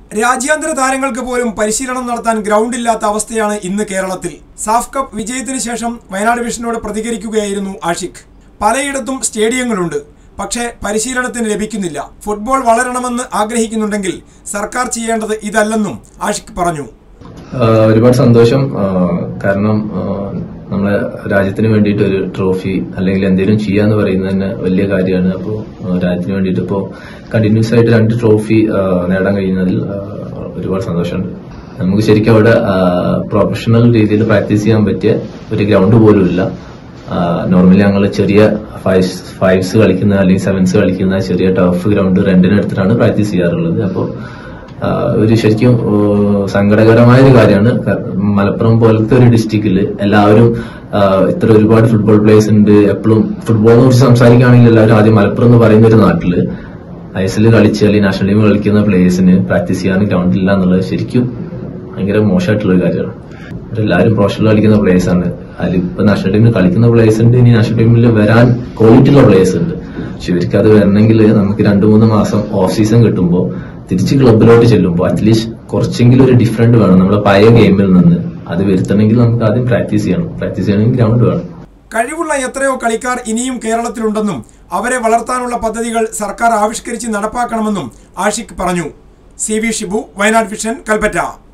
രാജ്യാന്തര താരങ്ങൾക്ക് പോലും പരിശീലനം നടത്താൻ ഗ്രൗണ്ട് ഇല്ലാത്ത അവസ്ഥയാണ് ഇന്ന് കേരളത്തിൽ സാഫ് കപ്പ് വിജയത്തിന് ശേഷം വയനാട് വിഷനോട് പ്രതികരിക്കുകയായിരുന്നു ആഷിഖ് പലയിടത്തും സ്റ്റേഡിയങ്ങളുണ്ട് പക്ഷേ പരിശീലനത്തിന് ലഭിക്കുന്നില്ല ഫുട്ബോൾ വളരണമെന്ന് ആഗ്രഹിക്കുന്നുണ്ടെങ്കിൽ സർക്കാർ ചെയ്യേണ്ടത് ഇതല്ലെന്നും ആഷിഖ് പറഞ്ഞു ആഹ് ഒരുപാട് സന്തോഷം ആഹ് കാരണം ആഹ് നമ്മളെ രാജ്യത്തിന് വേണ്ടിയിട്ട് ഒരു ട്രോഫി അല്ലെങ്കിൽ എന്തെങ്കിലും ചെയ്യാന്ന് പറയുന്നത് തന്നെ വലിയ കാര്യമാണ് അപ്പോൾ രാജ്യത്തിന് വേണ്ടിയിട്ട് ഇപ്പോൾ കണ്ടിന്യൂസ് ആയിട്ട് രണ്ട് ട്രോഫി ആഹ് നേടാൻ കഴിയുന്നതിൽ ആഹ് ഒരുപാട് സന്തോഷമുണ്ട് നമുക്ക് ശരിക്കും അവിടെ പ്രൊഫഷണൽ രീതിയിൽ പ്രാക്ടീസ് ചെയ്യാൻ പറ്റിയ ഒരു ഗ്രൗണ്ട് പോലും ഇല്ല നോർമലി ഞങ്ങൾ ചെറിയ ഫൈവ്സ് ഫൈവ്സ് കളിക്കുന്ന അല്ലെങ്കിൽ സെവൻസ് കളിക്കുന്ന ചെറിയ ടഫ് ഗ്രൗണ്ട് റെന്റിന് എടുത്തിട്ടാണ് പ്രാക്ടീസ് ചെയ്യാറുള്ളത് അപ്പോൾ ആഹ് ഒരു ശരിക്കും ആഹ് സങ്കടകരമായ ഒരു കാര്യമാണ് ക- മലപ്പുറം പോലത്തെ ഒരു ഡിസ്ട്രിക്റ്റിൽ എല്ലാവരും ആഹ് ഇത്ര ഒരുപാട് ഫുട്ബോൾ പ്ലേയേഴ്സ് ഉണ്ട് എപ്പോഴും ഫുട്ബോളിനെ കുറിച്ച് സംസാരിക്കുകയാണെങ്കിൽ എല്ലാവരും ആദ്യം മലപ്പുറം എന്ന് പറയുന്ന ഒരു നാട്ടില് ഐ എസ് എൽ കളിച്ച് അല്ലെങ്കിൽ നാഷണൽ ടീം കളിക്കുന്ന പ്ലേയേഴ്സിന് പ്രാക്ടീസ് ചെയ്യാൻ ഗ്രൗണ്ട് ഇല്ല എന്നുള്ളത് ശരിക്കും ഭയങ്കര മോശമായിട്ടുള്ള ഒരു കാര്യമാണ് എല്ലാവരും പ്രൊഫഷണൽ കളിക്കുന്ന പ്ലേയേഴ്സ് ആണ് അതിൽ ഇപ്പൊ നാഷണൽ ടീമിൽ കളിക്കുന്ന പ്ലേയേഴ്സ് ഉണ്ട് ഇനി നാഷണൽ ടീമിൽ വരാൻ ക്വാളിറ്റി ഉള്ള പ്ലേയേഴ്സ് ഉണ്ട് പക്ഷെ ഇവർക്ക് അത് വരണമെങ്കിൽ നമുക്ക് രണ്ടു മൂന്ന് മാസം ഓഫ് സീസൺ കിട്ടുമ്പോൾ തിരിച്ച് ക്ലബിലോട്ട് ചെല്ലുമ്പോൾ അറ്റ്ലീസ്റ്റ് കുറച്ചെങ്കിലും ഒരു ഡിഫറൻറ്റ് വേണം നമ്മുടെ പഴയ ഗെയിമിൽ നിന്ന് അത് വരുത്തണമെങ്കിൽ നമുക്ക് ആദ്യം പ്രാക്ടീസ് ചെയ്യണം പ്രാക്ടീസ് ചെയ്യണമെങ്കിൽ ഗ്രൗണ്ട് വേണം കഴിവുള്ള എത്രയോ കളിക്കാർ ഇനിയും കേരളത്തിലുണ്ടെന്നും അവരെ വളർത്താനുള്ള പദ്ധതികൾ സർക്കാർ ആവിഷ്കരിച്ച് നടപ്പാക്കണമെന്നും ആഷിഖ് പറഞ്ഞു C V Shibu Wayanad vision Kalpetta